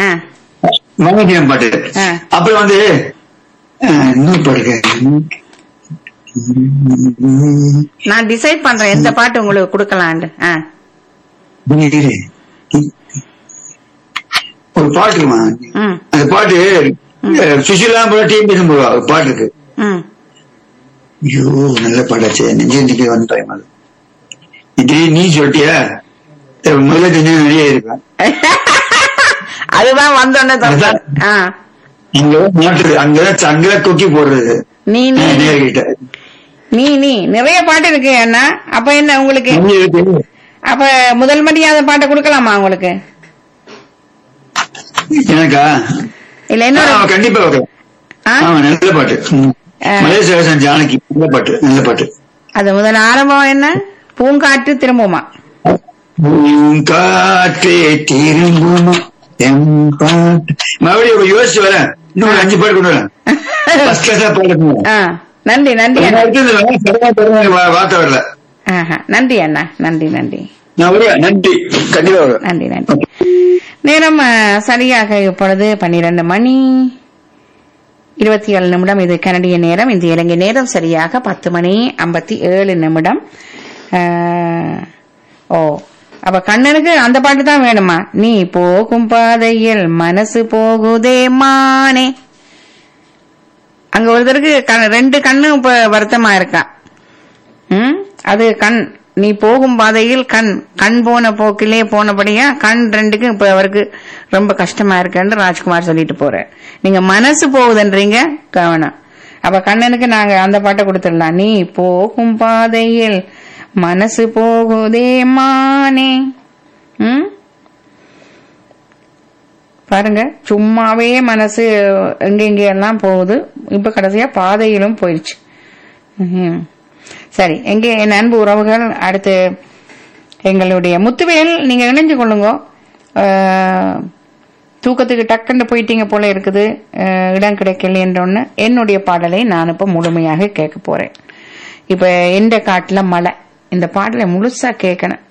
ஆ மங்கத்தியம் பாட்டு ஆ. அப்புறம் வந்து அஹ், இன்னொரு பாட்டு நான் டிசைட் பண்றேன் எந்த பாட்டு உங்களுக்கு கொடுக்கலான்னு ஆ இரு. ஒரு பாட்டு இருக்குமா ம் அந்த பாட்டு அஹ், சுஷீலா போல டீம் பேசும் போடுவா ஒரு பாட்டு இருக்கு ம் ஐயோ நல்ல பாட்டாச்சு நெஞ்சு நிக்க வந்து டைம் அது இது நீ சொல்லிட்டியா அஹ், முதல்ல தெரிஞ்சு நிறைய இருக்கேன் அதுதான் வந்தோடனே தந்தேன். ஆ அங்கதான் மாட்டுறது அங்கதான் அங்கதான் கொக்கி போடுறது நீ நீ அஹ், நேர்கிட்ட நீ நீ நிறைய பாட்டு இருக்கு அண்ணா அப்ப என்ன உங்களுக்கு நெஞ்சு இருக்கு. அப்ப முதல் மரியாதை பாட்டை கொடுக்கலாமா உங்களுக்கு எனக்கா இல்ல ஆ, இன்னொரு கண்டிப்பா வரும் ஆ? ஆமா நல்ல பாட்டு ம். ஆ. மலேசியவாசன் ஜானகி நல்ல பாட்டு நல்ல பாட்டு அது முதல் ஆரம்பம் என்ன பூங்காற்று திரும்புமா காற்றே திரும்புமா என் பாட்டு மறுபடியும் ஒரு யோசிச்சு வரேன் இன்னும் ஒரு அஞ்சு பாட்டு கொண்டு வரேன் ஃபர்ஸ்ட் கிளாஸா பாட்டு ஆ, நன்றி நன்றி அண்ணா வார்த்தை வரல ஆஹா, நன்றி அண்ணா நன்றி நன்றி நான் வருவேன் நன்றி கண்டிப்பா வருவேன் நன்றி நன்றி நேரம் ஆ, சரியாக இப்பொழுது பன்னிரண்டு மணி இருபத்தி ஏழு நிமிடம் இது கனடிய நேரம் இந்த இலங்கை நேரம் சரியாக பத்து மணி ஐம்பத்தி ஏழு நிமிடம் ஆ, ஓ அப்ப கண்ணனுக்கு அந்த பாட்டு தான் வேணுமா நீ போகும் பாதையில் மனசு போகுதே மானே அங்க ஒருத்தருக்கு கண்- ரெண்டு கண்ணும் இப்ப வருத்தமா இருக்கா ம் அது கண் நீ போகும் பாதையில் கண் கண் போன போக்கிலே போனபடியா கண் ரெண்டுக்கும் இப்ப அவருக்கு ரொம்ப கஷ்டமா இருக்குன்னு ராஜ்குமார் சொல்லிட்டு போறார் நீங்க மனசு போகுதுன்றீங்க கவனம் அப்ப கண்ணனுக்கு நாங்க அந்த பாட்டை கொடுத்துடலாம் நீ போகும் பாதையில் மனசு போகுதே மானே ம் பாருங்க சும்மாவே மனசு எங்கெங்க எல்லாம் போகுது இப்ப கடைசியா பாதையிலும் போயிடுச்சு ம்ஹும். சரி எங்கே என் அன்பு உறவுகள் அடுத்து எங்களுடைய முத்துவேல் நீங்க இணைஞ்சு கொள்ளுங்க அஹ், தூக்கத்துக்கு டக்குன்னு போயிட்டீங்க போல இருக்குது அஹ், இடம் கிடைக்கலன்றொன்னு என்னுடைய பாடலை நான் இப்ப முழுமையாக கேட்க போறேன் இப்ப எந்த காட்டுல மழை இந்த பாடலை முழுசா கேட்கணும்